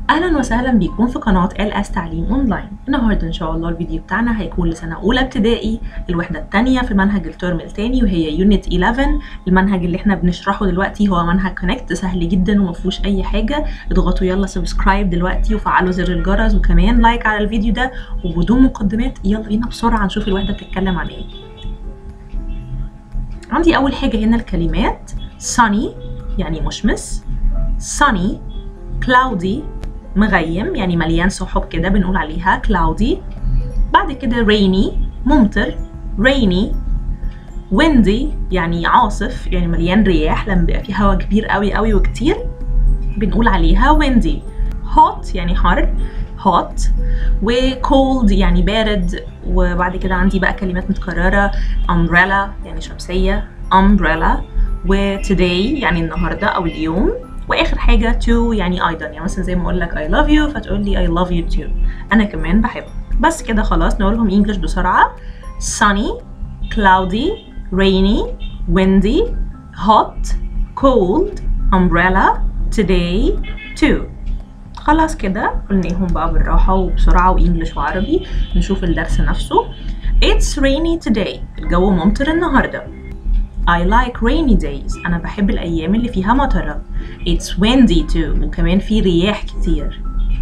اهلا وسهلا بيكم في قناه ال اس تعليم اونلاين النهارده ان شاء الله الفيديو بتاعنا هيكون لسنه اولى ابتدائي الوحده الثانيه في منهج الترم الثاني وهي يونت 11 المنهج اللي احنا بنشرحه دلوقتي هو منهج كونكت سهل جدا وما فيهوش اي حاجه اضغطوا يلا سبسكرايب دلوقتي وفعلوا زر الجرس وكمان لايك على الفيديو ده وبدون مقدمات يلا بينا بسرعه نشوف الوحده بتتكلم عن ايه عندي اول حاجه هنا الكلمات sunny يعني مشمس sunny cloudy مغيم يعني مليان سحب كده بنقول عليها cloudy بعد كده rainy ممطر rainy windy يعني عاصف يعني مليان رياح لما بيبقى فيه هواء كبير قوي قوي وكتير بنقول عليها windy hot يعني حر hot و cold يعني بارد وبعد كده عندي بقى كلمات متكررة umbrella يعني شمسية umbrella و today يعني النهاردة أو اليوم واخر حاجه to يعني ايضا يعني مثلا زي ما اقول لك I love you فتقول لي I love you too انا كمان بحبك بس كده خلاص نقولهم انجلش بسرعه sunny cloudy rainy windy hot cold umbrella today too خلاص كده قلناهم بقى بالراحه وبسرعه وانجلش وعربي نشوف الدرس نفسه It's rainy today الجو ممطر النهارده I like rainy days أنا بحب الأيام اللي فيها مطرة It's windy too وكمان في رياح كتير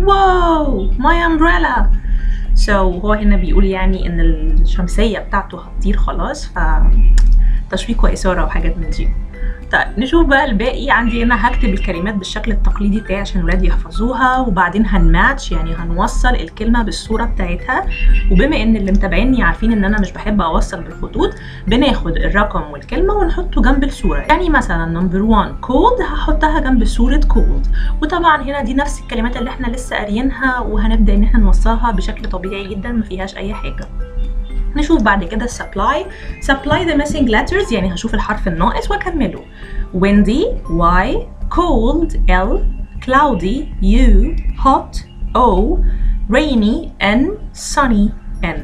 واو my umbrella so هو هنا بيقول يعني إن الشمسية بتاعته هتطير خلاص ف تشويق وإثارة وحاجات من دي طيب نشوف بقى الباقي عندي هنا هكتب الكلمات بالشكل التقليدي بتاعي عشان الولاد يحفظوها وبعدين هنماتش يعني هنوصل الكلمه بالصوره بتاعتها وبما ان اللي متابعيني عارفين ان انا مش بحب اوصل بالخطوط بناخد الرقم والكلمه ونحطه جنب الصوره يعني مثلا نمبر 1 كولد هحطها جنب صوره كولد وطبعا هنا دي نفس الكلمات اللي احنا لسه قاريينها وهنبدا ان احنا نوصلها بشكل طبيعي جدا ما فيهاش اي حاجه نشوف بعد كده supply supply the missing letters يعني هشوف الحرف الناقص واكمله windy y cold l cloudy u hot o rainy n sunny n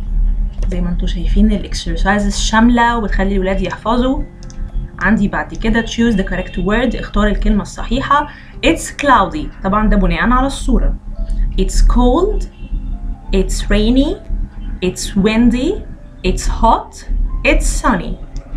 زي ما انتم شايفين الاكسرسايزز شامله وبتخلي الولاد يحفظوا عندي بعد كده choose the correct word اختار الكلمه الصحيحه it's cloudy طبعا ده بناء على الصوره it's cold it's rainy It's windy, it's hot, it's sunny.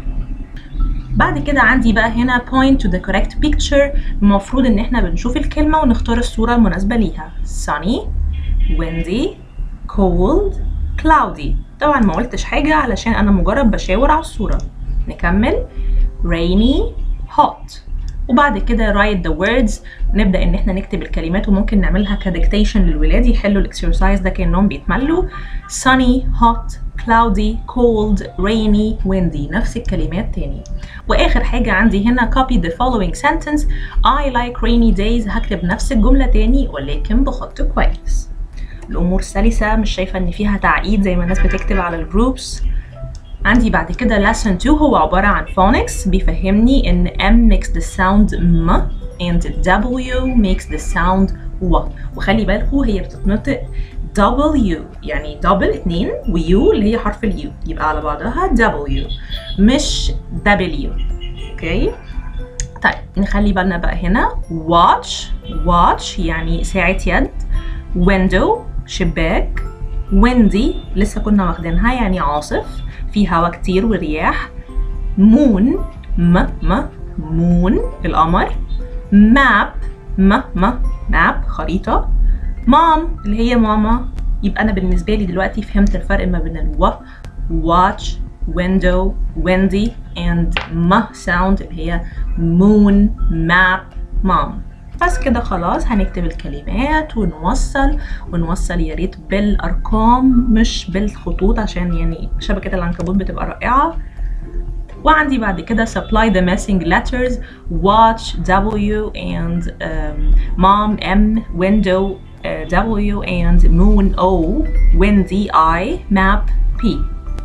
بعد كده عندي بقى هنا point to the correct picture المفروض ان احنا بنشوف الكلمة ونختار الصورة المناسبة ليها sunny, windy, cold, cloudy طبعا ما قلتش حاجة علشان انا مجرد بشاور على الصورة نكمل rainy, hot وبعد كده write the words نبدا ان احنا نكتب الكلمات وممكن نعملها كديكتيشن للولاد يحلوا الاكسرسايز ده كانهم بيتملوا sunny hot cloudy cold rainy windy نفس الكلمات تاني واخر حاجه عندي هنا copy the following sentence I like rainy days هكتب نفس الجمله تاني ولكن بخط كويس الامور سلسه مش شايفه ان فيها تعقيد زي ما الناس بتكتب على الجروبس عندي بعد كده lesson 2 هو عبارة عن phonics بيفهمني إن M makes the sound م and W makes the sound و وخلي بالكوا هي بتتنطق W يعني دبل اتنين ويو اللي هي حرف اليو يبقى على بعضها W مش W اوكي طيب نخلي بالنا بقى هنا watch watch يعني ساعة يد window شباك windy لسه كنا واخدينها يعني عاصف في هوا كتير ورياح مون م م مون القمر ماب م م ماب خريطة مام اللي هي ماما يبقى أنا بالنسبة لي دلوقتي فهمت الفرق ما بين الو watch window windy and م sound اللي هي moon map mom بس كده خلاص هنكتب الكلمات ونوصل ونوصل يا ريت بالارقام مش بالخطوط عشان يعني شبكه العنكبوت بتبقى رائعه وعندي بعد كده supply the missing letters watch W and um, mom M window uh, W and moon O windy I map P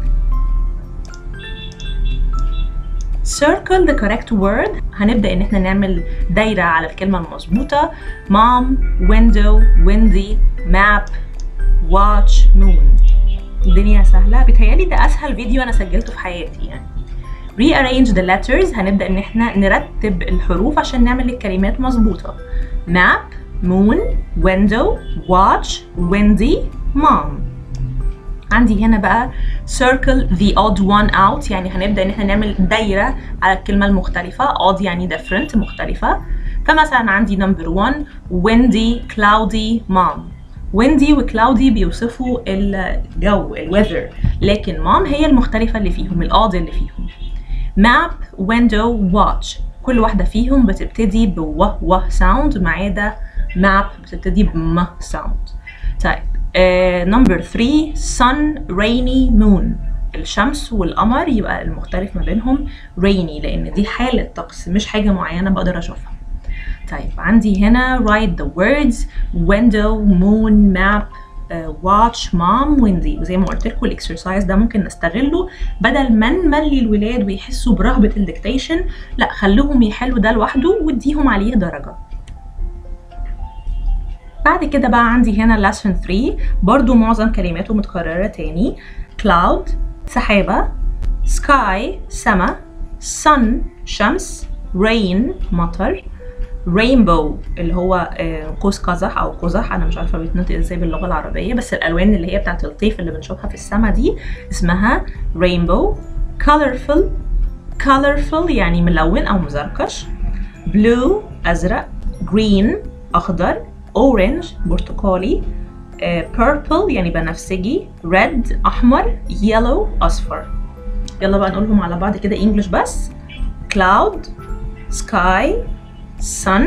circle the correct word هنبدأ إن احنا نعمل دايرة على الكلمة المظبوطة mom, window, windy, map, watch, moon الدنيا سهلة بيتهيألي ده أسهل فيديو أنا سجلته في حياتي يعني rearrange the letters هنبدأ إن احنا نرتب الحروف عشان نعمل الكلمات مظبوطة map moon window watch windy mom عندي هنا بقى circle the odd one out يعني هنبدأ ان احنا نعمل دايرة على الكلمة المختلفة odd يعني different مختلفة فمثلا عندي number one windy cloudy mom windy و cloudy بيوصفوا الجو الويذر لكن mom هي المختلفة اللي فيهم الodd اللي فيهم map window watch كل واحدة فيهم بتبتدي بو و sound ما عدا map بتبتدي بم sound طيب نمبر 3 sun rainy moon الشمس والقمر يبقى المختلف ما بينهم rainy لان دي حالة طقس مش حاجة معينة بقدر اشوفها طيب عندي هنا write the words window moon map uh, watch mom windy وزي ما قلت لكم الاكسرسايز ده ممكن نستغله بدل ما نملي الولاد ويحسوا برهبة الديكتيشن لا خلوهم يحلوا ده لوحده واديهم عليه درجة بعد كده بقى عندي هنا lesson 3 برضو معظم كلماته متكررة تاني cloud سحابة sky سما sun شمس rain مطر rainbow اللي هو قوس قزح او قزح انا مش عارفه بيتنطق ازاي باللغه العربيه بس الالوان اللي هي بتاعت الطيف اللي بنشوفها في السما دي اسمها rainbow colorful colorful يعني ملون او مزركش blue ازرق green اخضر orange برتقالي uh, purple يعني بنفسجي red احمر yellow اصفر يلا بقى نقولهم على بعض كده انجلش بس cloud sky sun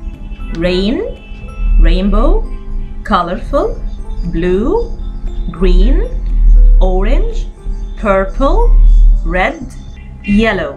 rain rainbow colorful blue green orange purple red yellow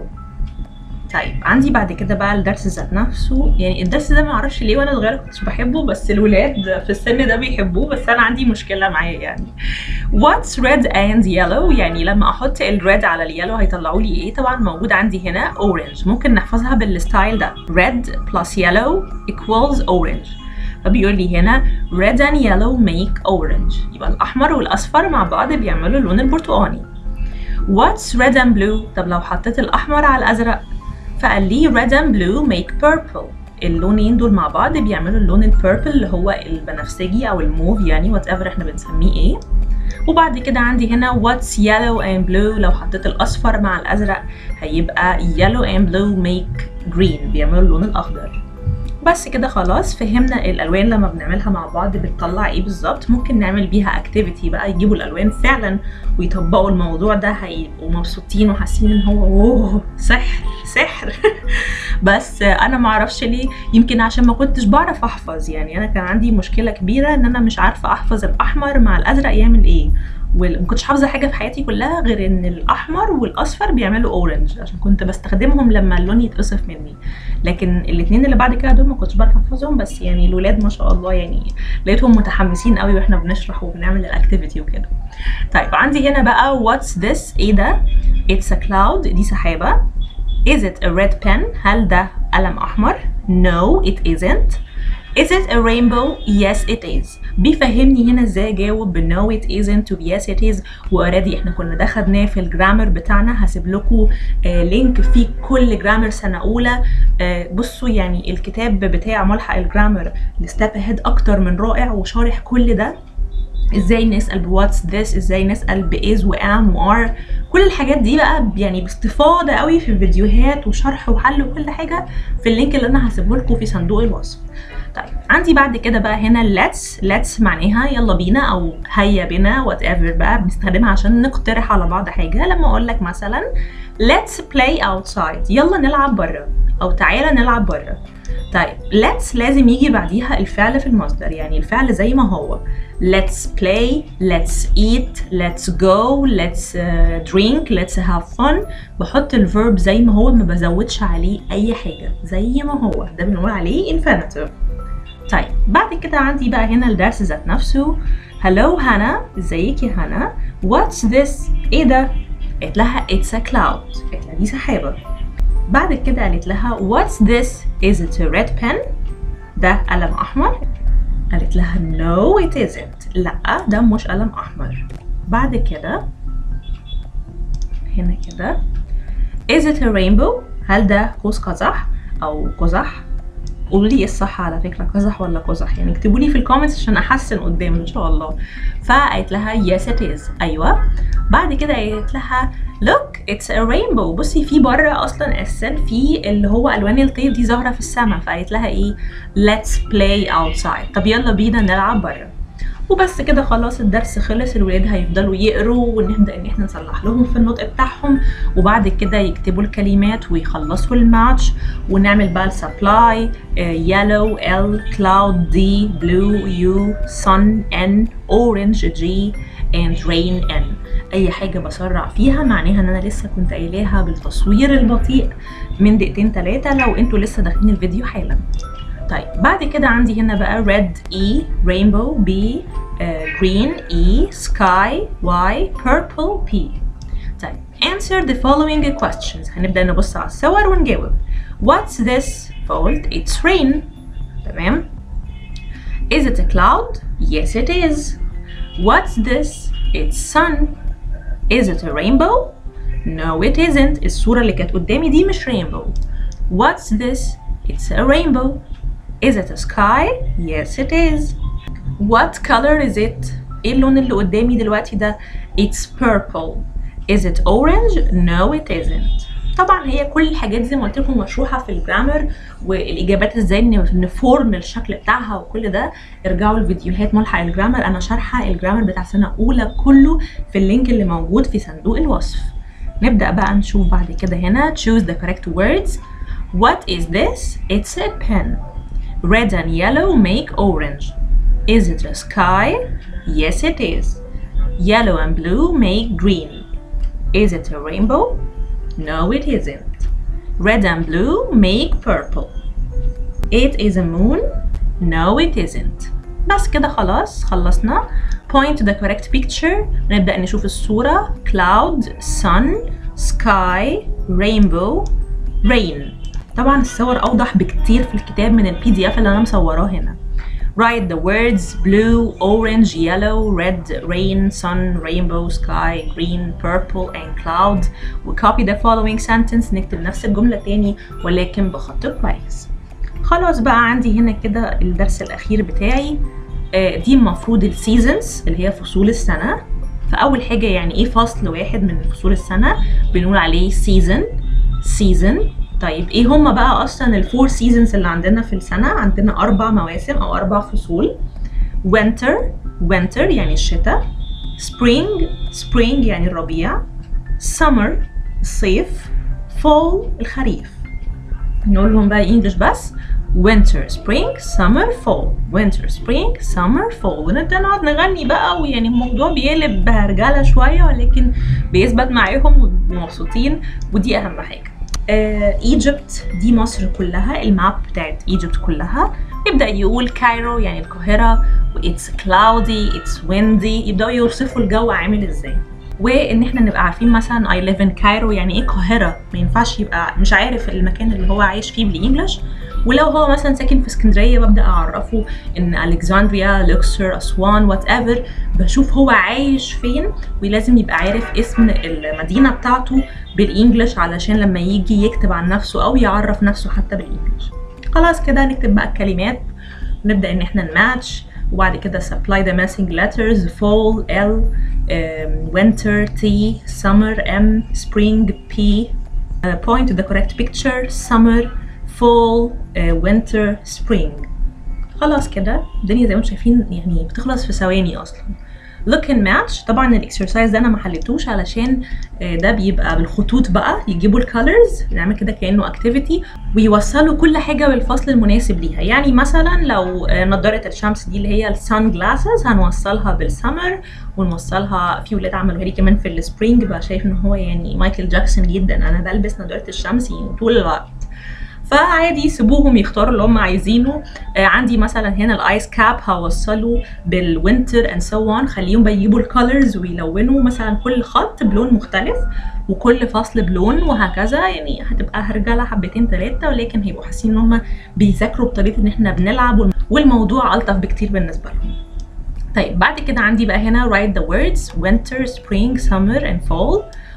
طيب عندي بعد كده بقى الدرس ذات نفسه يعني الدرس ده ما اعرفش ليه وانا صغيره كنتش بحبه بس الولاد في السن ده بيحبوه بس انا عندي مشكله معاه يعني what's red and yellow يعني لما احط الريد على اليلو هيطلعوا لي ايه طبعا موجود عندي هنا orange ممكن نحفظها بالستايل ده red plus yellow equals orange فبيقول لي هنا red and yellow make orange يبقى الاحمر والاصفر مع بعض بيعملوا اللون البرتقاني what's red and blue طب لو حطيت الاحمر على الازرق فقال لي red and blue make purple اللونين دول مع بعض بيعملوا اللون البيربل اللي هو البنفسجي او الموف يعني وات ايفر احنا بنسميه ايه وبعد كده عندي هنا what's yellow and blue لو حطيت الاصفر مع الازرق هيبقى yellow and blue make green بيعملوا اللون الاخضر بس كده خلاص فهمنا الالوان لما بنعملها مع بعض بتطلع ايه بالظبط ممكن نعمل بيها اكتيفيتي بقى يجيبوا الالوان فعلا ويطبقوا الموضوع ده هيبقوا مبسوطين وحاسين ان هو اوه سحر سحر بس انا ما اعرفش ليه يمكن عشان ما كنتش بعرف احفظ يعني انا كان عندي مشكله كبيره ان انا مش عارفه احفظ الاحمر مع الازرق يعمل ايه وما كنتش حافظه حاجه في حياتي كلها غير ان الاحمر والاصفر بيعملوا اورنج عشان كنت بستخدمهم لما اللون يتقصف مني لكن الاثنين اللي بعد كده دول ما كنتش بعرف احفظهم بس يعني الولاد ما شاء الله يعني لقيتهم متحمسين قوي واحنا بنشرح وبنعمل الاكتيفيتي وكده طيب عندي هنا بقى واتس ذس ايه ده اتس ا كلاود دي سحابه is it a red pen هل ده قلم احمر no it isn't Is it a rainbow? Yes it is. بيفهمني هنا ازاي اجاوب ب no it isn't و yes it is واوريدي احنا كنا ده خدناه في الجرامر بتاعنا هسيب لكم آه لينك فيه كل جرامر سنه اولى آه بصوا يعني الكتاب بتاع ملحق الجرامر لستيب اهيد اكتر من رائع وشارح كل ده ازاي نسال بواتس ذس ازاي نسال باز وام وار كل الحاجات دي بقى يعني باستفاضه قوي في فيديوهات وشرح وحل وكل حاجه في اللينك اللي انا هسيبه لكم في صندوق الوصف طيب عندي بعد كده بقى هنا let's let's معناها يلا بينا او هيا بنا وات ايفر بقى بنستخدمها عشان نقترح على بعض حاجه لما اقول لك مثلا let's play outside يلا نلعب بره او تعالى نلعب بره طيب let's لازم يجي بعديها الفعل في المصدر يعني الفعل زي ما هو let's play let's eat let's go let's uh, drink let's have fun بحط الفيرب زي ما هو ما بزودش عليه اي حاجه زي ما هو ده بنقول عليه infinitive طيب بعد كده عندي بقى هنا الدرس ذات نفسه هلو هانا ازيك يا هانا what's this ايه ده قالت لها it's a cloud قالت لها دي سحابه بعد كده قالت لها what's this is it a red pen ده قلم احمر قالت لها no it isn't لا ده مش قلم احمر بعد كده هنا كده is it a rainbow هل ده قوس قزح او قزح قولوا لي ايه الصح على فكره قزح ولا قزح يعني اكتبوا لي في الكومنتس عشان احسن قدام ان شاء الله فقالت لها yes it is ايوه بعد كده قالت لها look it's a rainbow بصي في بره اصلا اساسا في اللي هو الوان الطيف دي ظاهره في السماء فقالت لها ايه let's play outside طب يلا بينا نلعب بره وبس كده خلاص الدرس خلص الولاد هيفضلوا يقروا ونبدا ان احنا نصلح لهم في النطق بتاعهم وبعد كده يكتبوا الكلمات ويخلصوا الماتش ونعمل بقى السبلاي يلو ال كلاود دي بلو يو sun ان اورنج جي and rain n اي حاجه بسرع فيها معناها ان انا لسه كنت قايلاها بالتصوير البطيء من دقيقتين ثلاثه لو انتوا لسه داخلين الفيديو حالا طيب بعد كده عندي هنا بقى red E rainbow B uh, green E sky Y purple P طيب answer the following questions هنبدأ نبص على الصور ونجاوب what's this fault it's rain تمام is it a cloud yes it is what's this it's sun is it a rainbow no it isn't الصورة اللي كانت قدامي دي مش rainbow what's this it's a rainbow Is it a sky? Yes it is. What color is it? ايه اللون اللي قدامي دلوقتي ده؟ It's purple. Is it orange? No it isn't. طبعا هي كل الحاجات زي ما قلت لكم مشروحه في الجرامر والاجابات ازاي نفورم الشكل بتاعها وكل ده ارجعوا لفيديوهات ملحق الجرامر انا شارحه الجرامر بتاع سنه اولى كله في اللينك اللي موجود في صندوق الوصف نبدا بقى نشوف بعد كده هنا choose the correct words what is this it's a pen Red and yellow make orange. Is it a sky? Yes, it is. Yellow and blue make green. Is it a rainbow? No, it isn't. Red and blue make purple. It is a moon? No, it isn't. بس كده خلاص خلصنا. Point to the correct picture. نبدأ نشوف الصورة. Cloud, sun, sky, rainbow, rain. طبعا الصور اوضح بكتير في الكتاب من البي دي اف اللي انا مصوراه هنا Write the words blue, orange, yellow, red, rain, sun, rainbow, sky, green, purple, and cloud. وcopy the following sentence نكتب نفس الجملة تاني ولكن بخط كويس. خلاص بقى عندي هنا كده الدرس الأخير بتاعي آه دي المفروض السيزونز اللي هي فصول السنة. فأول حاجة يعني إيه فصل واحد من فصول السنة بنقول عليه season season طيب ايه هما بقى اصلا الفور سيزونز اللي عندنا في السنه عندنا اربع مواسم او اربع فصول winter winter يعني الشتاء spring spring يعني الربيع summer الصيف fall الخريف نقولهم بقى انجلش بس winter spring summer fall winter spring summer fall ونبدا نقعد نغني بقى ويعني الموضوع بيقلب بهرجله شويه ولكن بيثبت معاهم ومبسوطين ودي اهم حاجه ايجيبت دي مصر كلها الماب بتاعت ايجيبت كلها يبدا يقول كايرو يعني القاهره واتس كلاودي اتس ويندي يبداوا يوصفوا الجو عامل ازاي وان احنا نبقى عارفين مثلا I live in Cairo يعني ايه القاهره ما ينفعش يبقى مش عارف المكان اللي هو عايش فيه بالانجلش ولو هو مثلا ساكن في اسكندريه ببدا اعرفه ان الكسندريا لوكسور اسوان وات ايفر بشوف هو عايش فين ولازم يبقى عارف اسم المدينه بتاعته بالانجلش علشان لما يجي يكتب عن نفسه او يعرف نفسه حتى بالانجلش خلاص كده نكتب بقى الكلمات ونبدا ان احنا نماتش وبعد كده supply the missing letters fall L um, winter T summer M spring P uh, point to the correct picture summer fall uh, winter spring خلاص كده الدنيا زي ما انتم شايفين يعني بتخلص في ثواني اصلا look and match طبعا الاكسرسايز ده انا ما حليتوش علشان ده بيبقى بالخطوط بقى يجيبوا الكالرز نعمل كده كانه اكتيفيتي ويوصلوا كل حاجه بالفصل المناسب ليها يعني مثلا لو نضاره الشمس دي اللي هي السان جلاسز هنوصلها بالسمر ونوصلها في ولاد عملوها لي كمان في السبرينج بقى شايف ان هو يعني مايكل جاكسون جدا انا بلبس نضاره الشمس يعني طول الوقت فعادي سيبوهم يختاروا اللي هم عايزينه آه عندي مثلا هنا الايس كاب هوصله بالوينتر اند سو اون خليهم بقى يجيبوا الكالرز ويلونوا مثلا كل خط بلون مختلف وكل فصل بلون وهكذا يعني هتبقى هرجله حبتين ثلاثه ولكن هيبقوا حاسين ان هم بيذاكروا بطريقه ان احنا بنلعب والموضوع الطف بكتير بالنسبه لهم طيب بعد كده عندي بقى هنا write the words winter spring summer and fall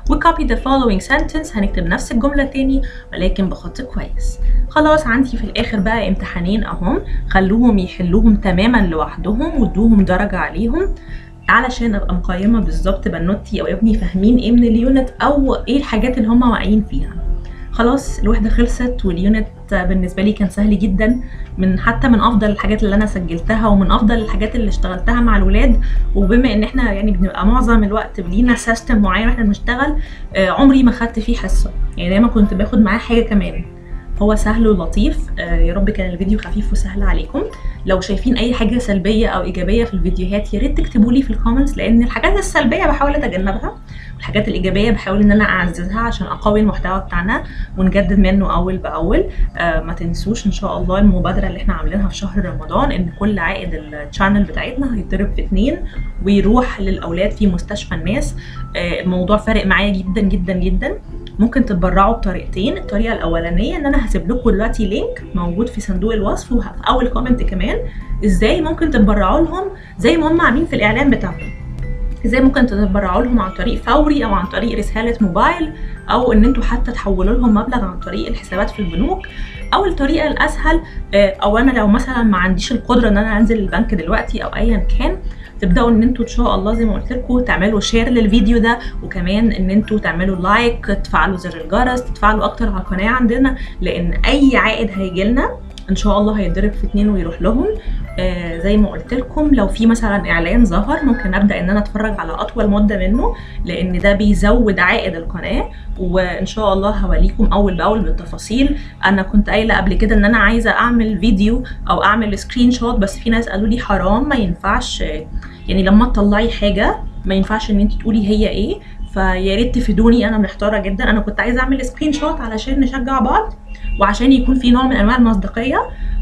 وكوبي the following sentence هنكتب نفس الجملة تاني ولكن بخط كويس خلاص عندي في الآخر بقى امتحانين أهم خلوهم يحلوهم تماما لوحدهم وادوهم درجة عليهم علشان ابقى مقيمه بالظبط بنوتي او ابني فاهمين ايه من اليونت او ايه الحاجات اللي هم واعيين فيها خلاص الوحده خلصت واليونت بالنسبه لي كان سهل جدا من حتى من افضل الحاجات اللي انا سجلتها ومن افضل الحاجات اللي اشتغلتها مع الولاد وبما ان احنا يعني بنبقى معظم الوقت لينا سيستم معين واحنا بنشتغل آه، عمري ما خدت فيه حصه يعني دايما كنت باخد معاه حاجه كمان هو سهل ولطيف آه، يا رب كان الفيديو خفيف وسهل عليكم لو شايفين اي حاجه سلبيه او ايجابيه في الفيديوهات يا ريت تكتبوا لي في الكومنتس لان الحاجات السلبيه بحاول اتجنبها والحاجات الايجابيه بحاول ان انا اعززها عشان اقوي المحتوى بتاعنا ونجدد منه اول باول آه ما تنسوش ان شاء الله المبادره اللي احنا عاملينها في شهر رمضان ان كل عائد الشانل بتاعتنا هيتضرب في اتنين ويروح للاولاد في مستشفى الناس آه الموضوع فارق معايا جدا جدا جدا ممكن تتبرعوا بطريقتين الطريقه الاولانيه ان انا هسيب لكم دلوقتي لينك موجود في صندوق الوصف وفي اول كومنت كمان ازاي ممكن تتبرعوا لهم زي ما هم عاملين في الاعلان بتاعهم ازاي ممكن تتبرعوا لهم عن طريق فوري او عن طريق رساله موبايل او ان انتوا حتى تحولوا لهم مبلغ عن طريق الحسابات في البنوك او الطريقه الاسهل آه، او انا لو مثلا ما عنديش القدره ان انا انزل البنك دلوقتي او ايا كان تبداوا ان انتوا ان شاء الله زي ما قلت لكم تعملوا شير للفيديو ده وكمان ان انتوا تعملوا لايك تفعلوا زر الجرس تتفاعلوا اكتر على القناه عندنا لان اي عائد هيجي لنا ان شاء الله هيتضرب في اتنين ويروح لهم آه زي ما قلت لكم لو في مثلا اعلان ظهر ممكن ابدا ان انا اتفرج على اطول مده منه لان ده بيزود عائد القناه وان شاء الله هوريكم اول باول بالتفاصيل انا كنت قايله قبل كده ان انا عايزه اعمل فيديو او اعمل سكرين شوت بس في ناس قالوا لي حرام ما ينفعش يعني لما تطلعي حاجه ما ينفعش ان انت تقولي هي ايه فيا ريت تفيدوني انا محتاره جدا انا كنت عايزه اعمل سكرين شوت علشان نشجع بعض وعشان يكون في نوع من انواع المصداقيه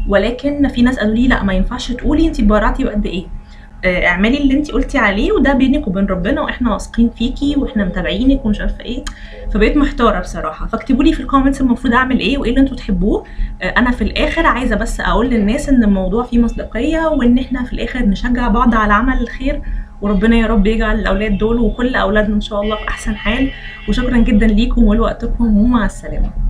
ولكن في ناس قالوا لي لا ما ينفعش تقولي انت اتبرعتي بقد ايه آه، اعملي اللي انت قلتي عليه وده بينك وبين ربنا واحنا واثقين فيكي واحنا متابعينك ومش عارفه ايه فبقيت محتاره بصراحه فاكتبوا لي في الكومنتس المفروض اعمل ايه وايه اللي انتوا تحبوه آه، انا في الاخر عايزه بس اقول للناس ان الموضوع فيه مصداقيه وان احنا في الاخر نشجع بعض على عمل الخير وربنا يا رب يجعل الاولاد دول وكل اولادنا ان شاء الله في احسن حال وشكرا جدا ليكم ولوقتكم ومع السلامه